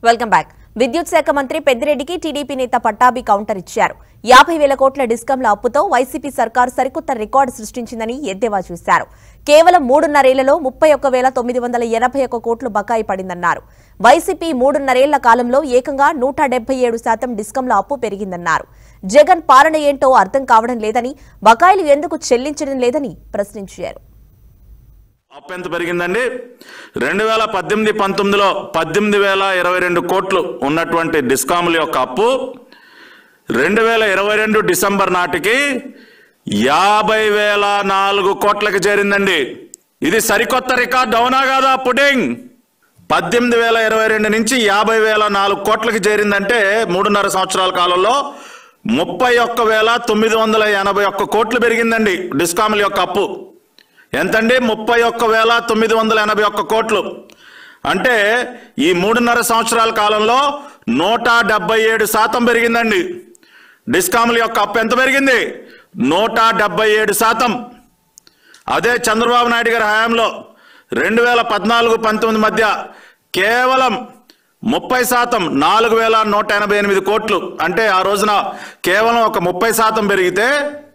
welcome back విద్యుత్ శాఖ మంత్రి పెద్దిరెడ్డికి టీడీపీ నేత పట్టాభి కౌంటర్ ఇచ్చారు యాభై వేల కోట్ల డిస్కంల అప్పుతో వైసీపీ సర్కారు సరికొత్త రికార్డు సృష్టించిందని ఎద్దేవా చేశారు కేవలం మూడున్నరేళ్లలో ముప్పై ఒక్క వేల తొమ్మిది వందల ఎనభై ఒక్క కోట్లు బకాయి పడిందన్నారు వైసీపీ మూడున్నరేళ్ల కాలంలో ఏకంగా నూట డెబ్బై ఏడు శాతం డిస్కంల అప్పు పెరిగిందన్నారు జగన్ పాలన ఏంటో అర్థం కావడం లేదని బకాయిలు ఎందుకు చెల్లించడం లేదని ప్రశ్నించారు అప్పు ఎంత పెరిగిందండి రెండు వేల పద్దెనిమిది పంతొమ్మిదిలో పద్దెనిమిది వేల ఇరవై రెండు కోట్లు ఉన్నటువంటి డిస్కాముల యొక్క అప్పు రెండు వేల ఇరవై రెండు డిసెంబర్ నాటికి యాభై వేల నాలుగు కోట్లకు చేరిందండి ఇది సరికొత్త రికార్డ్ అవునా కాదా పుడింగ్ పద్దెనిమిది వేల ఇరవై రెండు నుంచి యాభై వేల నాలుగు కోట్లకి చేరిందంటే మూడున్నర సంవత్సరాల కాలంలో ముప్పై ఒక్క వేల తొమ్మిది వందల ఎనభై ఒక్క కోట్లు పెరిగిందండి డిస్కాముల యొక్క అప్పు ఎంతండి ముప్పై ఒక్క వేల తొమ్మిది వందల ఎనభై ఒక్క కోట్లు అంటే ఈ మూడున్నర సంవత్సరాల కాలంలో నూట డెబ్బై ఏడు శాతం పెరిగిందండి డిస్కాముల యొక్క అప్పు ఎంత పెరిగింది నూట డెబ్బై ఏడు శాతం అదే చంద్రబాబు నాయుడు గారి హయాంలో రెండు వేల పద్నాలుగు పంతొమ్మిది మధ్య కేవలం ముప్పై శాతం నాలుగు వేల నూట ఎనభై ఎనిమిది కోట్లు అంటే ఆ రోజున కేవలం ఒక ముప్పై శాతం పెరిగితే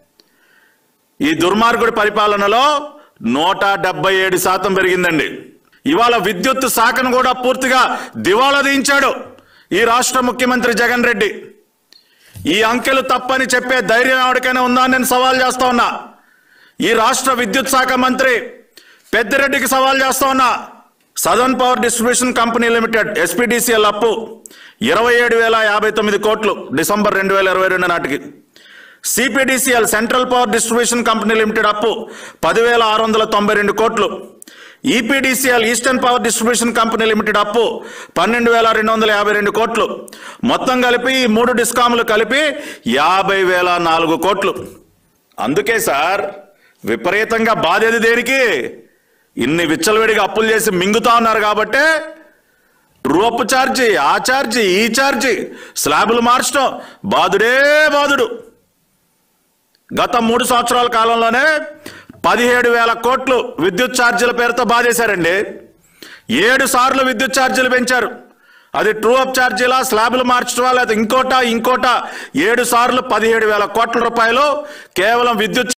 ఈ దుర్మార్గుడి పరిపాలనలో నూట డెబ్బై ఏడు శాతం పెరిగిందండి ఇవాళ విద్యుత్ శాఖను కూడా పూర్తిగా దివాలా తీయించాడు ఈ రాష్ట్ర ముఖ్యమంత్రి జగన్ రెడ్డి ఈ అంకెలు తప్పని చెప్పే ధైర్యం ఎవరికైనా ఉందా అని నేను సవాల్ చేస్తా ఉన్నా ఈ రాష్ట్ర విద్యుత్ శాఖ మంత్రి పెద్దిరెడ్డికి సవాల్ చేస్తా ఉన్నా southern power distribution company limited SPDCL అప్పు ఇరవై ఏడు వేల యాభై తొమ్మిది కోట్లు డిసెంబర్ రెండు వేల ఇరవై రెండు నాటికి CPDCL central power distribution company limited అప్పు పదివేల ఆరు వందల తొంభై రెండు కోట్లు EPDCL eastern power distribution company limited అప్పు పన్నెండు వేల రెండు వందల యాభై రెండు కోట్లు మొత్తం కలిపి ఈ మూడు డిస్కాములు కలిపి యాభై వేల నాలుగు కోట్లు అందుకే సార్ విపరీతంగా బాధేది దేనికి ఇన్ని విచ్చలవిడిగా అప్పులు చేసి మింగుతా ఉన్నారు కాబట్టే రూపు ఛార్జీ ఆ ఛార్జీ ఈ ఛార్జీ స్లాబులు మార్చడం బాధుడే బాధుడు గత మూడు సంవత్సరాల కాలంలోనే పదిహేడు వేల కోట్లు విద్యుత్ ఛార్జీల పేరుతో బాధేశారండి ఏడు సార్లు విద్యుత్ ఛార్జీలు పెంచారు అది ట్రూ అప్ ఛార్జీలా స్లాబులు మార్చడమా లేదా ఇంకోట ఇంకోట ఏడు సార్లు పదిహేడు వేల కోట్ల రూపాయలు కేవలం విద్యుత్